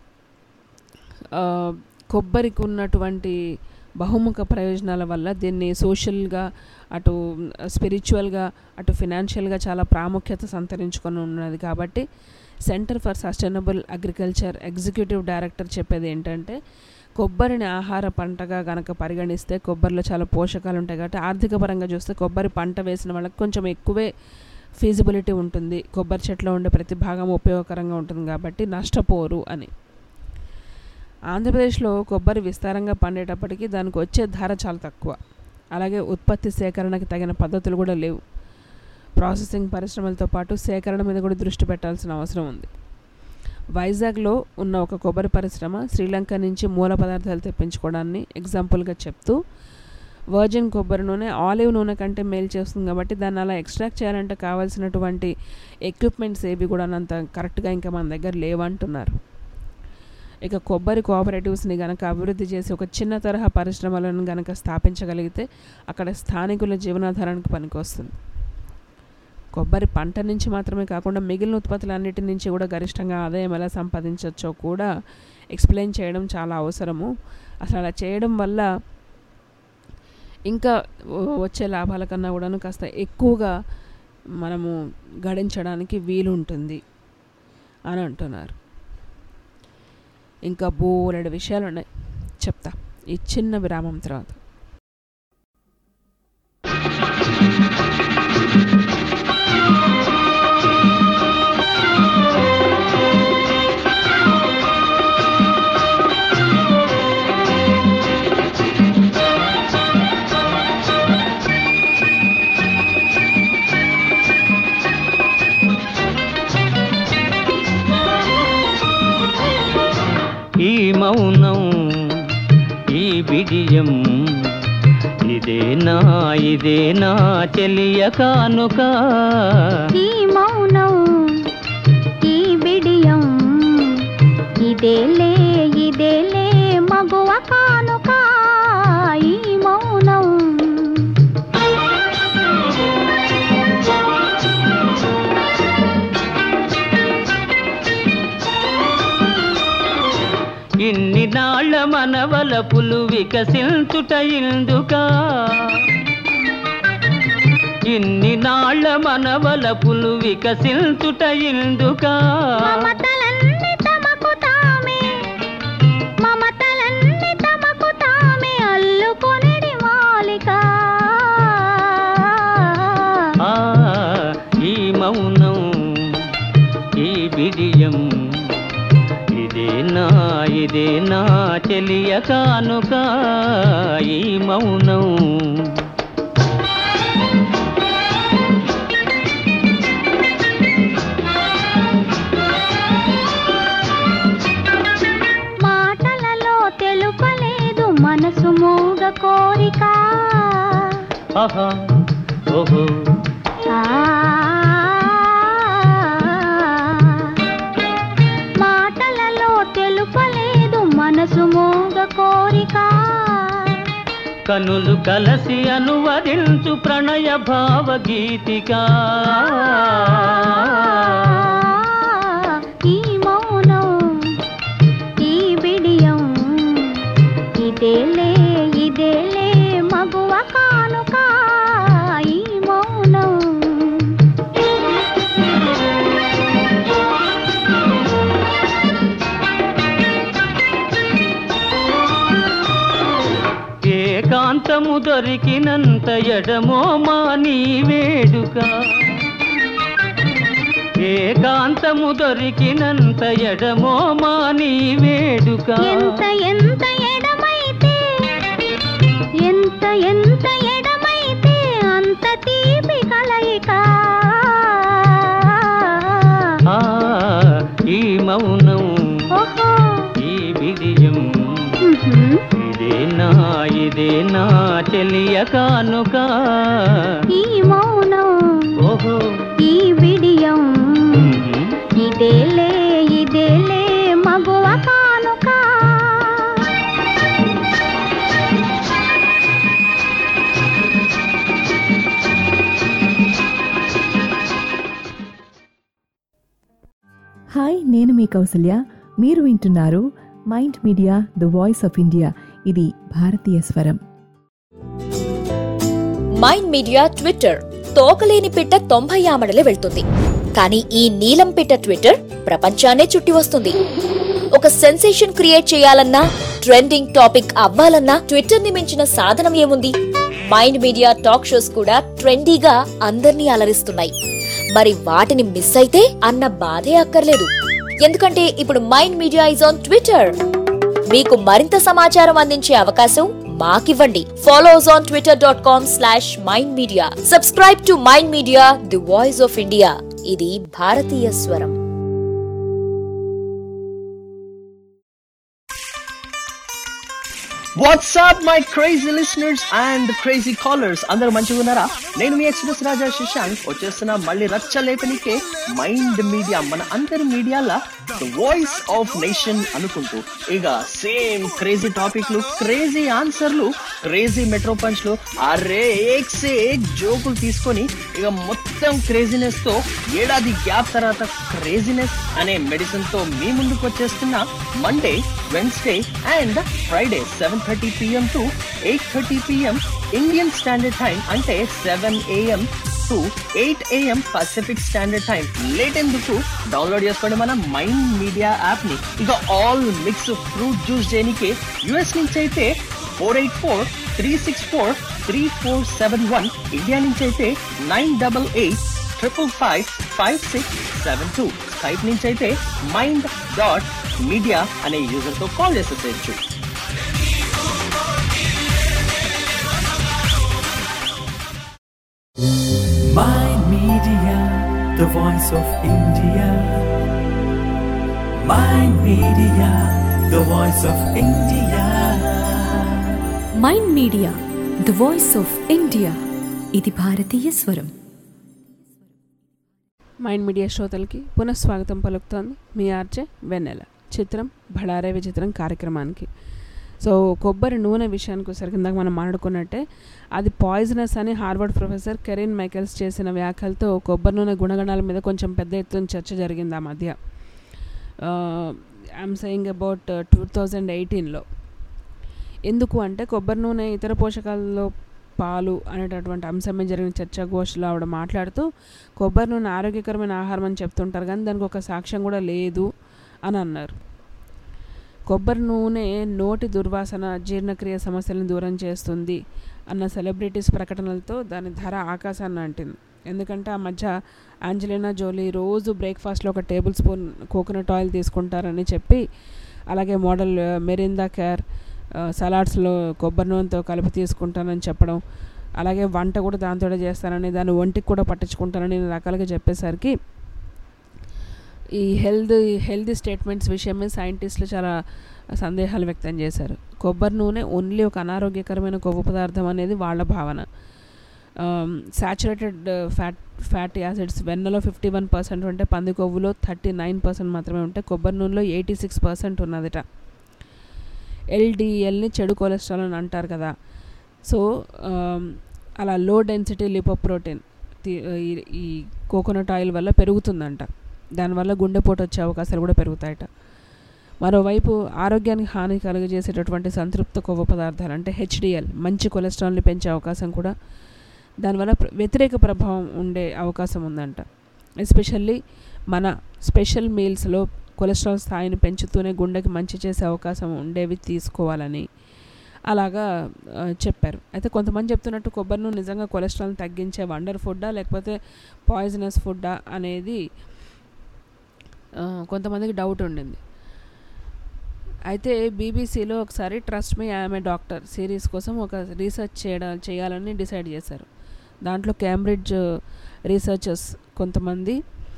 కొబ్బరికి ఉన్నటువంటి బహుముఖ ప్రయోజనాల వల్ల దీన్ని సోషల్గా అటు స్పిరిచువల్గా అటు ఫినాన్షియల్గా చాలా ప్రాముఖ్యత సంతరించుకొని ఉన్నది కాబట్టి centre for sustainable agriculture executive director చెప్పేది ఏంటంటే కొబ్బరిని ఆహార పంటగా గనక పరిగణిస్తే కొబ్బరిలో చాలా పోషకాలు ఉంటాయి కాబట్టి ఆర్థిక పరంగా చూస్తే కొబ్బరి పంట వేసిన వాళ్ళకి కొంచెం ఎక్కువే ఫీజిబిలిటీ ఉంటుంది కొబ్బరి చెట్లో ఉండే ప్రతి భాగం ఉపయోగకరంగా ఉంటుంది కాబట్టి నష్టపోరు అని ఆంధ్రప్రదేశ్లో కొబ్బరి విస్తారంగా పండేటప్పటికీ దానికి వచ్చే ధర చాలా తక్కువ అలాగే ఉత్పత్తి సేకరణకి తగిన పద్ధతులు కూడా లేవు ప్రాసెసింగ్ పరిశ్రమలతో పాటు సేకరణ మీద కూడా దృష్టి పెట్టాల్సిన అవసరం ఉంది వైజాగ్లో ఉన్న ఒక కొబ్బరి పరిశ్రమ శ్రీలంక నుంచి మూల పదార్థాలు తెప్పించుకోవడాన్ని ఎగ్జాంపుల్గా చెప్తూ వర్జిన్ కొబ్బరి నూనె ఆలివ్ నూనె కంటే మేలు చేస్తుంది కాబట్టి దాన్ని అలా ఎక్స్ట్రాక్ట్ చేయాలంటే కావాల్సినటువంటి ఎక్విప్మెంట్స్ ఏవి కూడా అంత కరెక్ట్గా ఇంకా మన దగ్గర లేవంటున్నారు ఇక కొబ్బరి కోఆపరేటివ్స్ని గనక అభివృద్ధి చేసి ఒక చిన్న తరహా పరిశ్రమలను గనక స్థాపించగలిగితే అక్కడ స్థానికుల జీవనాధారానికి పనికొస్తుంది కొబ్బరి పంట నుంచి మాత్రమే కాకుండా మిగిలిన ఉత్పత్తులన్నిటి నుంచి కూడా గరిష్టంగా ఆదాయం ఎలా సంపాదించవచ్చో కూడా ఎక్స్ప్లెయిన్ చేయడం చాలా అవసరము అసలు అలా చేయడం వల్ల ఇంకా వచ్చే లాభాల కన్నా కూడాను కాస్త ఎక్కువగా మనము గడించడానికి వీలు ఉంటుంది అని అంటున్నారు ఇంకా బోలెడు విషయాలు ఉన్నాయి చెప్తా ఈ చిన్న విరామం తర్వాత బిడియం ఇదేనా ఇదేనా చెలియ కానుక ఈ మౌనం ఈ బిడియం ఇదేలే ఇదేలే మగువ కానుక ఈ మౌనం ఇన్ని నాళ్ళ మనవల పులు వికసించుట ఇందుకా ఇన్ని నాళ్ళ మనవల పులు వికసించుట ఇందుకా మమతలన్నీ తమకు తామే మమతలన్నీ తమకు తామే అల్లుకొనిడి మాలిక ఆ ఈ మౌనం ఈ బిడియం ఇదేనా ఇదేనా చెలియ కానుక ఈ మౌనం మాటలలో తెలుపలేదు మనసు మూగ కోరిక ఆహా ఓహో ఆ మాటలలో తెలుపలేదు మనసు మూగ కోరిక కనులు కలసి అనువదించు ప్రణయ భావగీతిక ఈ మౌనం ఈ బిడియం ఇదేలే ఇదేలే మగువ కానుక ఈ మౌనం ఏకాంతము దొరికినంత ఎడమో మా నీ వేడుక ఏకాంతము దొరికినంత ఎడమో మా నీ వేడుక ఎంత ఎంత ఎడమైతే ఎంత ఎంత ఎడమైతే అంత తీపి కలయిక ఆ, ఈ మౌనం ఓహో ఈ విజయం ఉహుం. ఇదేనా ఇదేనా చెలియ కానుక ఈ మౌనం ఓహో ఈ బిడియం ఉహు. ఇదేలే ఇదేలే మగువ కానుక హాయ్ నేను మీ కౌసల్య మీరు వింటున్నారు Mind media the voice of India ఇది భారతీయ స్వరం మైండ్ మీడియా ట్విట్టర్ తోకలేని పిట్ట తొంభై ఆమడలే వెళ్తుంది కానీ ఈ నీలం పిట్ట ట్విట్టర్ ప్రపంచాన్నే చుట్టి వస్తుంది ఒక సెన్సేషన్ క్రియేట్ చేయాలన్నా ట్రెండింగ్ టాపిక్ అవ్వాలన్నా ట్విట్టర్ ని మించిన సాధనం ఏముంది మైండ్ మీడియా టాక్ షోస్ కూడా ట్రెండీగా అందర్నీ అలరిస్తున్నాయి మరి వాటిని మిస్ అయితే అన్న బాధే అక్కర్లేదు ఎందుకంటే ఇప్పుడు Mind Media is on Twitter మీకు మరింత సమాచారం అందించే అవకాశం మాకివ్వండి follows on Twitter dot com slash mind media subscribe to mind media the voice of India ఇది భారతీయ స్వరం WhatsApp my crazy listeners and crazy callers అందరూ మంచిగా ఉన్నారా నేను మీ ఎక్స్ప్రెస్ రాజా శశాంక్ వచ్చేస్తున్న మళ్ళీ రచ్చ లేపనికే మైండ్ మీడియా మన అందరి మీడియాల వాయిస్ ఆఫ్ నేషన్ అనుకుంటూ ఇక సేమ్ క్రేజీ టాపిక్లు క్రేజీ ఆన్సర్లు క్రేజీ మెట్రో పంచ్లు అరే ఏక్ సే ఏక్ జోకులు తీసుకొని ఇక మొత్తం క్రేజీనెస్ తో ఏడాది గ్యాప్ తర్వాత క్రేజీనెస్ అనే మెడిసిన్ తో మీ ముందుకు వచ్చేస్తున్న Monday Wednesday and Friday seven thirty PM to eight thirty PM Indian standard time అంటే seven AM to eight AM Pacific standard time late ఎందుకు డౌన్లోడ్ చేసుకోండి మన మైండ్ మీడియా యాప్ ని ఇక ఆల్ మిక్స్ ఫ్రూట్ జ్యూస్ చేయడానికి US నుంచి అయితే four eight four three six four three four seven one India నుంచి అయితే nine double eight triple five five six seven two Skype నుంచి అయితే మైండ్ డాట్ మీడియా అనే యూజర్ తో కాల్ చేసేసేయచ్చు Mind Media, the voice of India. Mind Media, the voice of India. Mind media the voice of India ఇది భారతీయ స్వరం mind media శ్రోతలకి పునఃస్వాగతం పలుకుతోంది మీ ఆర్జే వెన్నెల చిత్రం భళారే విచిత్రం కార్యక్రమానికి సో కొబ్బరి నూనె విషయానికి వచ్చేసరికి ఇందాక మనం మాట్లాడుకున్నట్టే అది పాయిజనస్ అని హార్వర్డ్ ప్రొఫెసర్ కెరీన్ మైకెల్స్ చేసిన వ్యాఖ్యలతో కొబ్బరి నూనె గుణగణాల మీద కొంచెం పెద్ద ఎత్తున చర్చ జరిగింది ఆ మధ్య I'm saying about two thousand ఎయిటీన్లో ఎందుకు అంటే కొబ్బరి నూనె ఇతర పోషకాలలో పాలు అనేటటువంటి అంశం మీద జరిగిన చర్చాగోష్ఠిలో ఆవిడ మాట్లాడుతూ కొబ్బరి నూనె ఆరోగ్యకరమైన ఆహారం అని చెప్తుంటారు కానీ దానికి ఒక సాక్ష్యం కూడా లేదు అని అన్నారు కొబ్బరి నూనె నోటి దుర్వాసన జీర్ణక్రియ సమస్యలను దూరం చేస్తుంది అన్న సెలబ్రిటీస్ ప్రకటనలతో దాని ధర ఆకాశాన్ని అంటింది ఎందుకంటే ఆ మధ్య ఆంజలినా జోలీ రోజు బ్రేక్ఫాస్ట్లో ఒక టేబుల్ స్పూన్ కోకోనట్ ఆయిల్ తీసుకుంటారని చెప్పి అలాగే మోడల్ మెరిందా కేర్ సలాడ్స్లో కొబ్బరి నూనెతో కలిపి తీసుకుంటానని చెప్పడం అలాగే వంట కూడా దాంతో చేస్తానని దాన్ని ఒంటికి కూడా పట్టించుకుంటానని ఇన్ని రకాలుగా చెప్పేసరికి ఈ హెల్త్ హెల్తీ స్టేట్మెంట్స్ విషయం మీద సైంటిస్టులు చాలా సందేహాలు వ్యక్తం చేశారు కొబ్బరి నూనె ఓన్లీ ఒక అనారోగ్యకరమైన కొవ్వు పదార్థం అనేది వాళ్ళ భావన సాచురేటెడ్ ఫ్యాట్ ఫ్యాటీ యాసిడ్స్ వెన్నలో ఫిఫ్టీ వన్ పర్సెంట్ ఉంటే పంది కొవ్వులో థర్టీ నైన్ పర్సెంట్ మాత్రమే ఉంటే కొబ్బరి నూనెలో ఎయిటీ సిక్స్ పర్సెంట్ ఉన్నదిట ఎల్డిఎల్ని చెడు కొలెస్ట్రాల్ అని అంటారు కదా సో అలా లో డెన్సిటీ లిపోప్రోటీన్ ఈ కోకోనట్ ఆయిల్ వల్ల పెరుగుతుందంట దానివల్ల గుండెపోటు వచ్చే అవకాశాలు కూడా పెరుగుతాయట మరోవైపు ఆరోగ్యానికి హాని కలుగజేసేటటువంటి సంతృప్త కొవ్వు పదార్థాలు అంటే హెచ్డిఎల్ మంచి కొలెస్ట్రాల్ని పెంచే అవకాశం కూడా దానివల్ల వ్యతిరేక ప్రభావం ఉండే అవకాశం ఉందంట ఎస్పెషల్లీ మన స్పెషల్ మీల్స్లో కొలెస్ట్రాల్ స్థాయిని పెంచుతూనే గుండెకి మంచి చేసే అవకాశం ఉండేవి తీసుకోవాలని అలాగా చెప్పారు అయితే కొంతమంది చెప్తున్నట్టు కొబ్బరి నూనె నిజంగా కొలెస్ట్రాల్ని తగ్గించే వండర్ ఫుడ్డా లేకపోతే పాయిజనస్ ఫుడ్డా అనేది కొంతమందికి డౌట్ ఉండింది అయితే బీబీసీలో ఒకసారి ట్రస్ట్ మీ ఆమె డాక్టర్ సిరీస్ కోసం ఒక రీసెర్చ్ చేయడం చేయాలని డిసైడ్ చేశారు దాంట్లో క్యాంబ్రిడ్జ్ రీసెర్చర్స్ కొంతమంది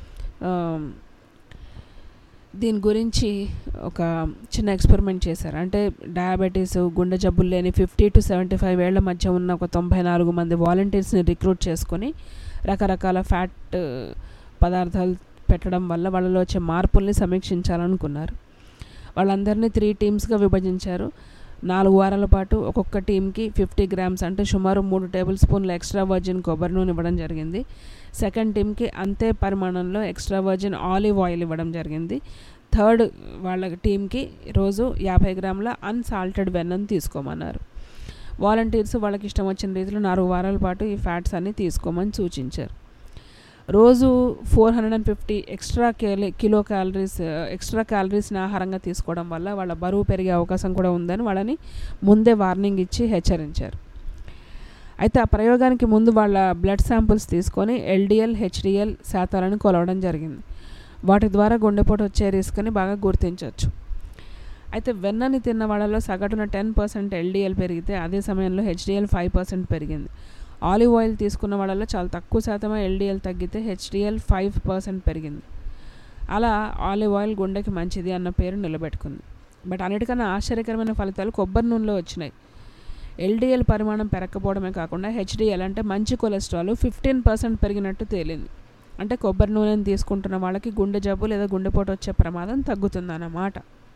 దీని గురించి ఒక చిన్న ఎక్స్పెరిమెంట్ చేశారు అంటే డయాబెటీస్ గుండె జబ్బులు లేని ఫిఫ్టీ టు సెవెంటీ ఫైవ్ ఏళ్ల మధ్య ఉన్న ఒక తొంభై నాలుగు మంది వాలంటీర్స్ని రిక్రూట్ చేసుకొని రకరకాల ఫ్యాట్ పదార్థాలు పెట్టడం వల్ల వాళ్ళలో వచ్చే మార్పుల్ని సమీక్షించాలనుకున్నారు వాళ్ళందరినీ త్రీ టీమ్స్గా విభజించారు నాలుగు వారాల పాటు ఒక్కొక్క టీంకి ఫిఫ్టీ గ్రామ్స్ అంటే సుమారు మూడు టేబుల్ స్పూన్ల ఎక్స్ట్రా వర్జిన్ కొబ్బరి నూనె ఇవ్వడం జరిగింది సెకండ్ టీంకి అంతే పరిమాణంలో ఎక్స్ట్రా వర్జిన్ ఆలివ్ ఆయిల్ ఇవ్వడం జరిగింది థర్డ్ వాళ్ళ టీంకి రోజు యాభై గ్రాముల అన్సాల్టెడ్ వెన్నను తీసుకోమన్నారు వాలంటీర్స్ వాళ్ళకి ఇష్టం వచ్చిన రీతిలో నాలుగు వారాల పాటు ఈ ఫ్యాట్స్ అన్ని తీసుకోమని సూచించారు రోజు four hundred and fifty extra kilo kilo calories extra క్యాలరీస్ని ఆహారంగా తీసుకోవడం వల్ల వాళ్ళ బరువు పెరిగే అవకాశం కూడా ఉందని వాళ్ళని ముందే వార్నింగ్ ఇచ్చి హెచ్చరించారు అయితే ఆ ప్రయోగానికి ముందు వాళ్ళ బ్లడ్ శాంపుల్స్ తీసుకొని ఎల్డిఎల్ హెచ్డిఎల్ శాతాలను కొలవడం జరిగింది వాటి ద్వారా గుండెపోటు వచ్చే రిస్క్ని బాగా గుర్తించవచ్చు అయితే వెన్నని తిన్న వాళ్ళలో సగటున టెన్ పర్సెంట్ ఎల్డిఎల్ పెరిగితే అదే సమయంలో హెచ్డిఎల్ ఫైవ్ పర్సెంట్ పెరిగింది ఆలివ్ ఆయిల్ తీసుకున్న వాళ్ళలో చాలా తక్కువ శాతమే ఎల్డిఎల్ తగ్గితే హెచ్డిఎల్ ఫైవ్ పర్సెంట్ పెరిగింది అలా ఆలివ్ ఆయిల్ గుండెకి మంచిది అన్న పేరు నిలబెట్టుకుంది బట్ అన్నిటికన్నా ఆశ్చర్యకరమైన ఫలితాలు కొబ్బరి నూనెలో వచ్చినాయి ఎల్డిఎల్ పరిమాణం పెరగకపోవడమే కాకుండా హెచ్డిఎల్ అంటే మంచి కొలెస్ట్రాల్ ఫిఫ్టీన్ పర్సెంట్ పెరిగినట్టు తేలింది అంటే కొబ్బరి నూనెని తీసుకుంటున్న వాళ్ళకి గుండె జబ్బు లేదా గుండెపోటు వచ్చే ప్రమాదం తగ్గుతుందన్నమాట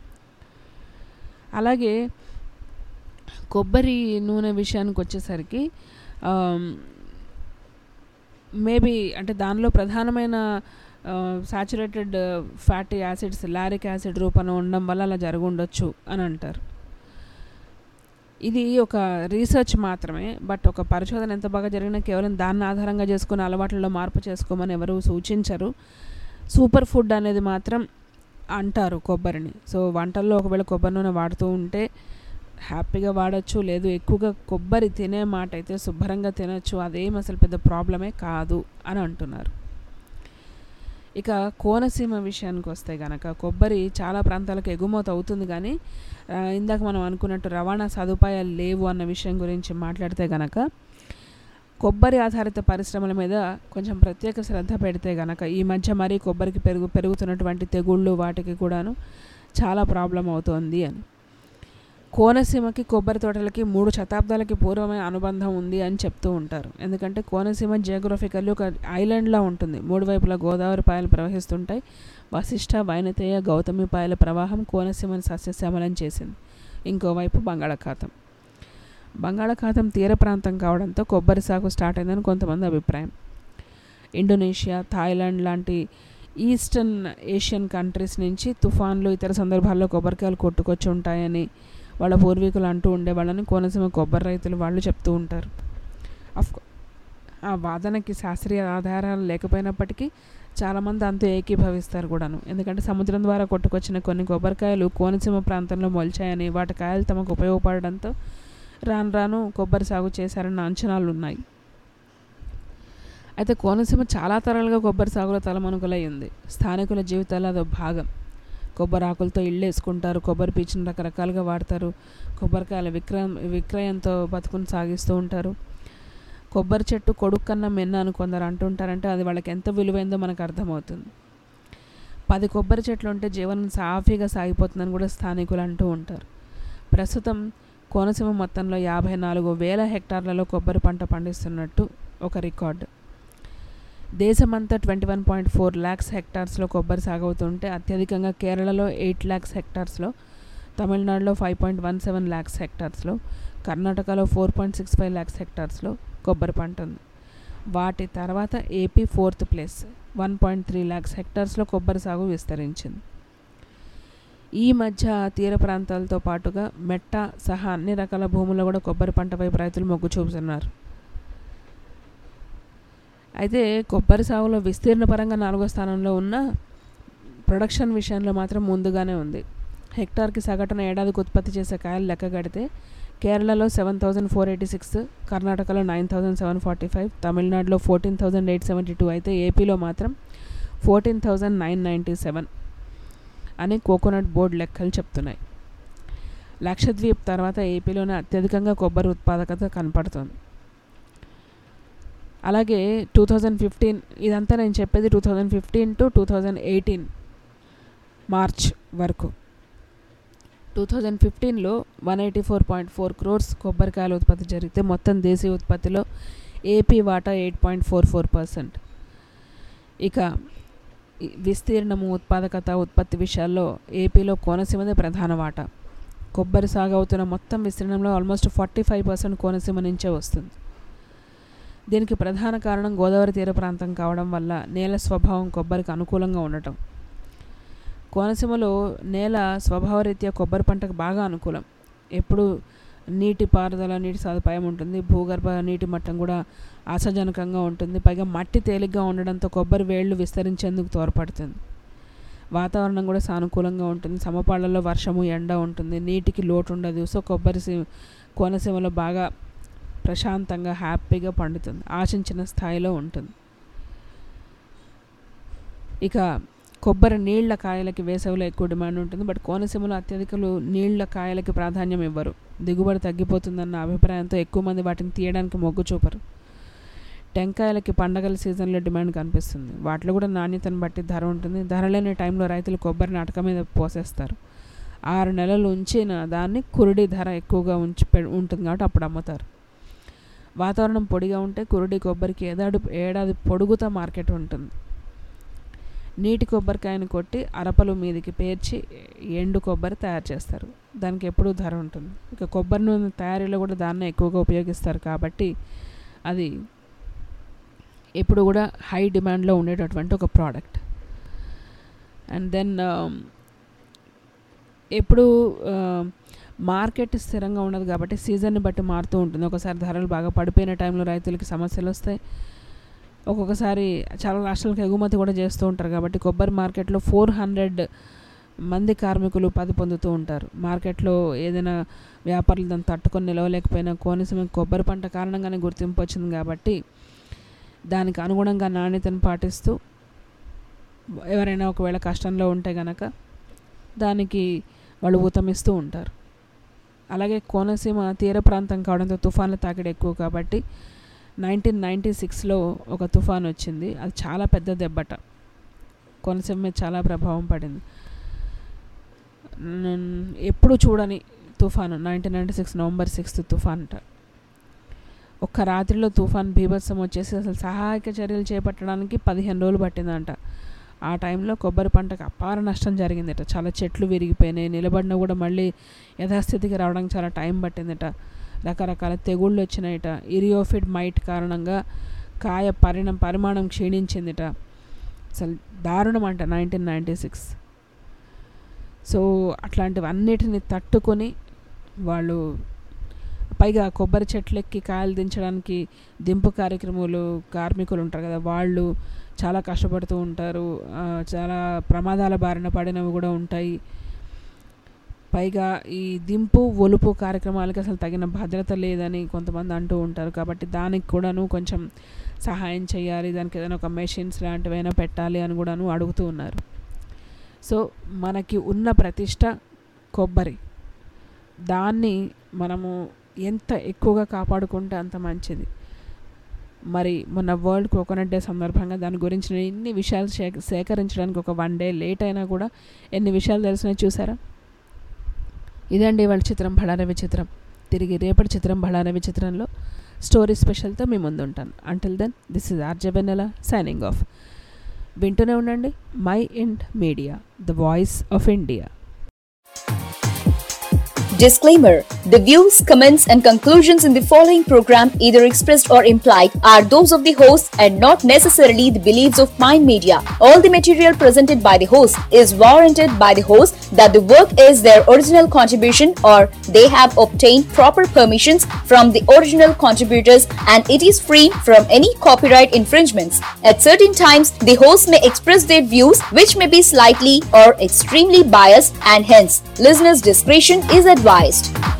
అలాగే కొబ్బరి నూనె విషయానికి వచ్చేసరికి మేబీ అంటే దానిలో ప్రధానమైన saturated fatty acids lauric acid రూపంలో ఉండడం వల్ల అలా జరుగుండొచ్చు అని అంటారు ఇది ఒక రీసెర్చ్ మాత్రమే బట్ ఒక పరిశోధన ఎంత బాగా జరిగినా కేవలం దాన్ని ఆధారంగా చేసుకుని అలవాట్లలో మార్పు చేసుకోమని ఎవరు సూచించరు సూపర్ ఫుడ్ అనేది మాత్రం అంటారు కొబ్బరిని సో వంటల్లో ఒకవేళ కొబ్బరి నూనె వాడుతూ ఉంటే హ్యాపీగా వాడచ్చు లేదు ఎక్కువగా కొబ్బరి తినే మాట అయితే శుభ్రంగా తినచ్చు అదేం అసలు పెద్ద ప్రాబ్లమే కాదు అని అంటున్నారు ఇక కోనసీమ విషయానికి వస్తే గనక కొబ్బరి చాలా ప్రాంతాలకు ఎగుమతి అవుతుంది కానీ ఇందాక మనం అనుకున్నట్టు రవాణా సదుపాయాలు లేవు అన్న విషయం గురించి మాట్లాడితే గనక కొబ్బరి ఆధారిత పరిశ్రమల మీద కొంచెం ప్రత్యేక శ్రద్ధ పెడితే గనక ఈ మధ్య మరీ కొబ్బరికి పెరుగు పెరుగుతున్నటువంటి తెగుళ్ళు వాటికి కూడాను చాలా ప్రాబ్లం అవుతోంది అని కోనసీమకి కొబ్బరి తోటలకి మూడు శతాబ్దాలకి పూర్వమే అనుబంధం ఉంది అని చెప్తూ ఉంటారు ఎందుకంటే కోనసీమ జియోగ్రఫికల్లీ ఒక ఐలాండ్లా ఉంటుంది మూడు వైపులా గోదావరి పాయలు ప్రవహిస్తుంటాయి వశిష్ఠ వైనతేయ గౌతమి పాయల ప్రవాహం కోనసీమను సస్యశ్యామలం చేసింది ఇంకోవైపు బంగాళాఖాతం బంగాళాఖాతం తీర ప్రాంతం కావడంతో కొబ్బరి సాగు స్టార్ట్ అయిందని కొంతమంది అభిప్రాయం ఇండోనేషియా థాయిలాండ్ లాంటి ఈస్టర్న్ ఏషియన్ కంట్రీస్ నుంచి తుఫాన్లు ఇతర సందర్భాల్లో కొబ్బరికాయలు కొట్టుకొచ్చి ఉంటాయని వాళ్ళ పూర్వీకులు అంటూ ఉండేవాళ్ళని కోనసీమ కొబ్బరి రైతులు వాళ్ళు చెప్తూ ఉంటారు అఫ్ ఆ వాదనకి శాస్త్రీయ ఆధారాలు లేకపోయినప్పటికీ చాలామంది అంతా ఏకీభవిస్తారు కూడాను ఎందుకంటే సముద్రం ద్వారా కొట్టుకొచ్చిన కొన్ని కొబ్బరికాయలు కోనసీమ ప్రాంతంలో మొలిచాయని వాటి కాయలు తమకు ఉపయోగపడడంతో రాను రాను కొబ్బరి సాగు చేశారన్న అంచనాలు ఉన్నాయి అయితే కోనసీమ చాలా తరాలుగా కొబ్బరి సాగులో తలమనుకలై ఉంది స్థానికుల జీవితాల్లో అదో భాగం కొబ్బరి ఆకులతో ఇళ్ళు వేసుకుంటారు కొబ్బరి పీచుని రకరకాలుగా వాడతారు కొబ్బరికాయల విక్రయం విక్రయంతో బతుకుని సాగిస్తూ ఉంటారు కొబ్బరి చెట్టు కొడుకు కన్నా మెన్న అని కొందరు అంటుంటారంటే అది వాళ్ళకి ఎంత విలువైందో మనకు అర్థమవుతుంది పది కొబ్బరి చెట్లు ఉంటే జీవనం సాఫీగా సాగిపోతుందని కూడా స్థానికులు అంటూ ఉంటారు ప్రస్తుతం కోనసీమ మొత్తంలో యాభై నాలుగు వేల హెక్టార్లలో కొబ్బరి పంట పండిస్తున్నట్టు ఒక రికార్డు దేశమంతా twenty one point four lakhs హెక్టార్స్లో కొబ్బరి సాగవుతుంటే అత్యధికంగా కేరళలో ఎయిట్ ల్యాక్స్ హెక్టార్స్లో తమిళనాడులో five point one seven lakhs హెక్టార్స్లో కర్ణాటకలో four point six five lakhs హెక్టార్స్లో కొబ్బరి పంట ఉంది వాటి తర్వాత AP fourth place one point three lakhs హెక్టార్స్లో కొబ్బరి సాగు విస్తరించింది ఈ మధ్య తీర ప్రాంతాలతో పాటుగా మెట్ట సహా అన్ని రకాల భూముల్లో కూడా కొబ్బరి పంట వైపు రైతులు మొగ్గు చూపుతున్నారు అయితే కొబ్బరి సాగులో విస్తీర్ణ పరంగా నాలుగో స్థానంలో ఉన్న ప్రొడక్షన్ విషయంలో మాత్రం ముందుగానే ఉంది హెక్టార్కి సగటున ఏడాదికి ఉత్పత్తి చేసే కాయలు లెక్క కడితే కేరళలో seven thousand four eighty six కర్ణాటకలో nine thousand seven forty five తమిళనాడులో fourteen thousand eight seventy two అయితే ఏపీలో మాత్రం fourteen thousand nine ninety seven అని కోకోనట్ బోర్డు లెక్కలు చెప్తున్నాయి లక్షద్వీప్ తర్వాత ఏపీలోనే అత్యధికంగా కొబ్బరి ఉత్పాదకత కనపడుతుంది అలాగే టూ థౌజండ్ ఫిఫ్టీన్ ఇదంతా నేను చెప్పేది two thousand fifteen to two thousand eighteen March వరకు టూ థౌజండ్ ఫిఫ్టీన్లో one eighty four point four crores కొబ్బరికాయల ఉత్పత్తి జరిగితే మొత్తం దేశీయ ఉత్పత్తిలో ఏపీ వాటా eight point four four percent ఇక ఈ విస్తీర్ణము ఉత్పాదకత ఉత్పత్తి విషయాల్లో ఏపీలో కోనసీమదే ప్రధాన వాటా కొబ్బరి సాగు అవుతున్న మొత్తం విస్తీర్ణంలో almost forty five percent Konaseema నుంచే వస్తుంది దీనికి ప్రధాన కారణం గోదావరి తీర ప్రాంతం కావడం వల్ల నేల స్వభావం కొబ్బరికి అనుకూలంగా ఉండటం కోనసీమలో నేల స్వభావరీత్యా కొబ్బరి పంటకు బాగా అనుకూలం ఎప్పుడు నీటి పారుదల నీటి సదుపాయం ఉంటుంది భూగర్భ నీటి మట్టం కూడా ఆశాజనకంగా ఉంటుంది పైగా మట్టి తేలిగ్గా ఉండడంతో కొబ్బరి వేళ్ళు విస్తరించేందుకు తోడ్పడుతుంది వాతావరణం కూడా సానుకూలంగా ఉంటుంది సమపాళ్లలో వర్షము ఎండ ఉంటుంది నీటికి లోటు ఉండదు సో కొబ్బరి సీ- కోనసీమలో బాగా ప్రశాంతంగా హ్యాపీగా పండుతుంది ఆశించిన స్థాయిలో ఉంటుంది ఇక కొబ్బరి నీళ్ల కాయలకి వేసవిలో ఎక్కువ డిమాండ్ ఉంటుంది బట్ కోనసీమలో అత్యధికలు నీళ్ల కాయలకి ప్రాధాన్యం ఇవ్వరు దిగుబడి తగ్గిపోతుందన్న అభిప్రాయంతో ఎక్కువ మంది వాటిని తీయడానికి మొగ్గు చూపరు టెంకాయలకి పండగల సీజన్లో డిమాండ్ కనిపిస్తుంది వాటిలో కూడా నాణ్యతను బట్టి ధర ఉంటుంది ధర లేని టైంలో రైతులు కొబ్బరి నాటక మీద పోసేస్తారు ఆరు నెలలు ఉంచిన దాన్ని కురుడి ధర ఎక్కువగా ఉంచి పె- ఉంటుంది కాబట్టి అప్పుడు అమ్ముతారు వాతావరణం పొడిగా ఉంటే కురుడి కొబ్బరికి ఏడాది ఏడాది పొడుగుతా మార్కెట్ ఉంటుంది నీటి కొబ్బరికాయను కొట్టి అరపలు మీదికి పేర్చి ఎండు కొబ్బరి తయారు చేస్తారు దానికి ఎప్పుడూ ధర ఉంటుంది ఇక కొబ్బరి నూనె తయారీలో కూడా దాన్నే ఎక్కువగా ఉపయోగిస్తారు కాబట్టి అది ఎప్పుడు కూడా హై డిమాండ్లో ఉండేటటువంటి ఒక ప్రోడక్ట్ అండ్ దెన్ ఎప్పుడు మార్కెట్ స్థిరంగా ఉండదు కాబట్టి సీజన్ని బట్టి మారుతూ ఉంటుంది ఒకసారి ధరలు బాగా పడిపోయిన టైంలో రైతులకి సమస్యలు వస్తాయి ఒక్కొక్కసారి చాలా రాష్ట్రాలకు ఎగుమతి కూడా చేస్తూ ఉంటారు కాబట్టి కొబ్బరి మార్కెట్లో ఫోర్ హండ్రెడ్ మంది కార్మికులు పది పొందుతూ ఉంటారు మార్కెట్లో ఏదైనా వ్యాపారులు దాన్ని తట్టుకొని నిలవలేకపోయినా కోనసీమ కొబ్బరి పంట కారణంగానే గుర్తింపు వచ్చింది కాబట్టి దానికి అనుగుణంగా నాణ్యతను పాటిస్తూ ఎవరైనా ఒకవేళ కష్టంలో ఉంటే గనక దానికి వాళ్ళు ఊతమిస్తూ ఉంటారు అలాగే కోనసీమ తీర ప్రాంతం కావడంతో తుఫాన్ల తాకిడి ఎక్కువ కాబట్టి నైన్టీన్ నైంటీ సిక్స్లో ఒక తుఫాన్ వచ్చింది అది చాలా పెద్ద దెబ్బట కోనసీమ మీద చాలా ప్రభావం పడింది నేను ఎప్పుడు చూడని తుఫాను nineteen ninety six November sixth తుఫాన్ అంట ఒక్క రాత్రిలో తుఫాన్ బీభత్సం వచ్చేసి అసలు సహాయక చర్యలు చేపట్టడానికి పదిహేను రోజులు పట్టిందంట ఆ టైంలో కొబ్బరి పంటకు అపార నష్టం జరిగిందట చాలా చెట్లు విరిగిపోయినాయి నిలబడినా కూడా మళ్ళీ యథాస్థితికి రావడానికి చాలా టైం పట్టిందట రకరకాల తెగుళ్ళు వచ్చినాయట ఇరియోఫిడ్ మైట్ కారణంగా కాయ పరిణం పరిమాణం క్షీణించిందిట అసలు దారుణం అంట నైన్టీన్ నైంటీ సిక్స్ సో అట్లాంటివన్నిటిని తట్టుకొని వాళ్ళు పైగా కొబ్బరి చెట్లెక్కి కాయలు దించడానికి దింపు కార్యక్రమాలు కార్మికులు ఉంటారు కదా వాళ్ళు చాలా కష్టపడుతూ ఉంటారు ఆ, చాలా ప్రమాదాల బారిన పడినవి కూడా ఉంటాయి పైగా ఈ దింపు ఒలుపు కార్యక్రమాలకి అసలు తగిన భద్రత లేదని కొంతమంది అంటూ ఉంటారు కాబట్టి దానికి కూడాను కొంచెం సహాయం చేయాలి దానికి ఏదైనా ఒక మెషిన్స్ లాంటివైనా పెట్టాలి అని కూడాను అడుగుతూ ఉన్నారు సో మనకి ఉన్న ప్రతిష్ట కొబ్బరి దాన్ని మనము ఎంత ఎక్కువగా కాపాడుకుంటే అంత మంచిది మరి మొన్న వరల్డ్ కోకోనట్ డే సందర్భంగా దాని గురించి నేను ఇన్ని విషయాలు సేక సేకరించడానికి ఒక వన్ డే లేట్ అయినా కూడా ఎన్ని విషయాలు తెలిసినాయి చూసారా ఇదండి వాళ్ళ చిత్రం బళారవి చిత్రం తిరిగి రేపటి చిత్రం బళారవి చిత్రంలో స్టోరీ స్పెషల్తో మీ ముందు ఉంటాను until then this is RJ Vennela signing off వింటూనే ఉండండి my ఇండ్ Media the voice of India Disclaimer The views, comments, and conclusions in the following program, either expressed or implied, are those of the host and not necessarily the beliefs of Mind Media. All the material presented by the host is warranted by the host that the work is their original contribution or they have obtained proper permissions from the original contributors and it is free from any copyright infringements. At certain times, the host may express their views which may be slightly or extremely biased and hence listeners' discretion is advised.